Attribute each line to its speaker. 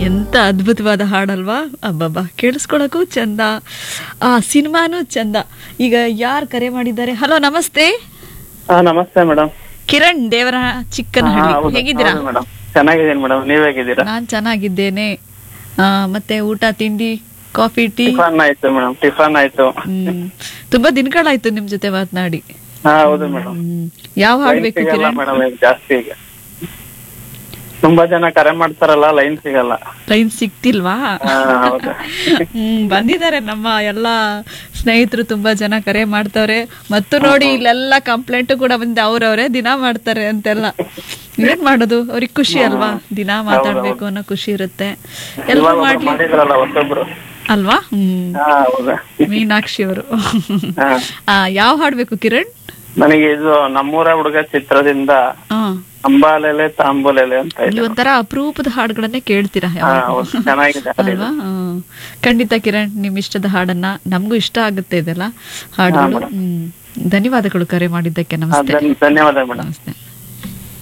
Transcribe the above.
Speaker 1: ಎಂತ ಅದ್ಭುತವಾದ ಹಾಡಲ್ವಾ ಅಬ್ಬಬ್ಬಾ ಕೇಳಿಸ್ಕೊಳಕ್ಕೂ ಚಂದ ಆ ಸಿನಿಮಾನು ಚಂದ ಈಗ ಯಾರು ಕರೆ ಮಾಡಿದ್ದಾರೆ ಹಲೋ ನಮಸ್ತೆ
Speaker 2: ಹಾ ನಮಸ್ತೆ ಮೇಡಮ್
Speaker 1: ಕಿರಣ್ ದೇವರ ಚಿಕ್ಕನಹಳ್ಳಿ ಹೇಗಿದ್ದೀರಾ
Speaker 2: ಮೇಡಮ್ ಚೆನ್ನಾಗಿದ್ದೀನಿ ಮೇಡಮ್ ನೀವ್ ಹೇಗಿದ್ದೀರಾ
Speaker 1: ನಾನ್ ಚೆನ್ನಾಗಿದ್ದೇನೆ ಆ, ಮತ್ತೆ ಊಟ ತಿಂಡಿ ಕಾಫಿ ಟೀ
Speaker 2: ಟಿಫನ್ ಆಯ್ತು ಮೇಡಮ್ ಟಿಫನ್ ಆಯ್ತು
Speaker 1: ಹ್ಮ್ ತುಂಬಾ ದಿನಗಳಾಯ್ತು ನಿಮ್ ಜೊತೆ ಮಾತನಾಡಿ
Speaker 2: ಹಾ ಹೌದು ಮೇಡಮ್
Speaker 1: ಹ್ಮ್ ಯಾವ ಹಾಡ್ ಬೇಕು
Speaker 2: ಸಿಗಲ್ಲ
Speaker 1: ಕಿರಣ್
Speaker 2: ಮೇಡಮ್ ಈಗ ಜಾಸ್ತಿ ಈಗ ತುಂಬಾ ಜನ ಕರೆ ಮಾಡ್ತಾರಲ್ಲ ಲೈನ್ ಸಿಗಲ್ಲ
Speaker 1: ಲೈನ್ ಸಿಕ್ತಿಲ್ವಾ
Speaker 2: ಹಾ ಹೌದು
Speaker 1: ಹ್ಮ್ ಬಂದಿದ್ದಾರೆ ನಮ್ಮ ಎಲ್ಲಾ ಸ್ನೇಹಿತರು ತುಂಬಾ ಜನ ಕರೆ ಮಾಡ್ತವ್ರೆ ಮತ್ತು ನೋಡಿ ಇಲ್ಲೆಲ್ಲ ಕಂಪ್ಲೇಂಟ್ ಕೂಡ ಬಂದಿದೆ ಅವ್ರವ್ರೆ ದಿನ ಮಾಡ್ತಾರೆ ಅಂತೆಲ್ಲ ಏನ್ ಮಾಡೋದು ಅವ್ರಿಗೆ ಖುಷಿ ಅಲ್ವಾ ದಿನ ಮಾತಾಡ್ಬೇಕು ಅನ್ನೋ ಖುಷಿ ಇರುತ್ತೆ ಎಲ್ಲ
Speaker 2: ಇವಾಗ ಒಬ್ರು
Speaker 1: ಮಾಡ್ಲಿ
Speaker 2: ಮಾಡಿದ್ರಲ್ಲ ಹೊಸೊಬ್ರು
Speaker 1: ಅಲ್ವಾ ಹ್ಮ್
Speaker 2: ಹಾ ಹೌದಾ
Speaker 1: ಮೀನಾಕ್ಷಿ ಅವರು
Speaker 2: ಹಾ
Speaker 1: ಆ ಯಾವ ಹಾಡ್ಬೇಕು ಕಿರಣ್
Speaker 2: ನನಗೆ ಇದು ನಮ್ಮೂರ ಹುಡುಗ ಚಿತ್ರದಿಂದ
Speaker 1: ಹಾ
Speaker 2: ಅಂಬಾಲೆಲೆ ತಾಂಬೂಲೆಲೆ ಅಂತ ಇದೆ
Speaker 1: ಇಲ್ಲಿ ಒಂಥರ ಅಪರೂಪದ ಹಾಡುಗಳನ್ನೇ ಕೇಳ್ತೀರಾ
Speaker 2: ಹಾ
Speaker 1: ಯಾವಾಗ್ಲೂ.
Speaker 2: ಹೌದು ಚೆನ್ನಾಗಿದೆ ಹಾಡಿದು.
Speaker 1: ಅಲ್ವಾ ಹ್ಮ್. ಖಂಡಿತ ಕಿರಣ್ ನಿಮ್ ಇಷ್ಟದ ಹಾಡನ್ನ ನಮಗೂ ಇಷ್ಟ ಆಗುತ್ತೆ ಇದೆಲ್ಲ ಹಾಡುಗಳು ಹ್ಮ್ ಧನ್ಯವಾದಗಳು ಕರೆ ಮಾಡಿದ್ದಕ್ಕೆ
Speaker 2: ಹಾ,
Speaker 1: ನಮಸ್ತೆ
Speaker 2: ಧನ್- ಧನ್ಯವಾದ ಮೇಡಮ್
Speaker 1: ನಮಸ್ತೆ